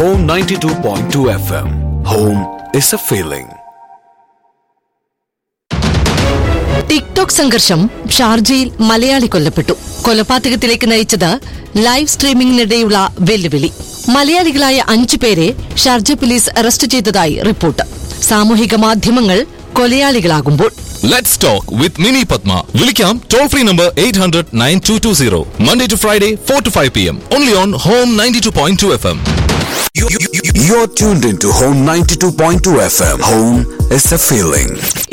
Home 92.2 FM. Home is a feeling. TikTok സംഘർഷം ഷാർജയിൽ മലയാളി കൊല്ലപ്പെട്ടു കൊലപാതകത്തിലേക്ക് നയിച്ചത് ലൈവ് സ്ട്രീമിംഗിനിടെയുള്ള വെല്ലുവിളി മലയാളികളായ അഞ്ചു പേരെ ഷാർജ പോലീസ് അറസ്റ്റ് ചെയ്തതായി റിപ്പോർട്ട് സാമൂഹിക മാധ്യമങ്ങൾ കൊലയാളികളാകുമ്പോൾ Let's talk with Mini Padma. Vilikam toll free number 800 9220. Monday to Friday, 4 to 5 p.m. Only on Home 92.2 FM. You're tuned into Home 92.2 FM. Home is a feeling.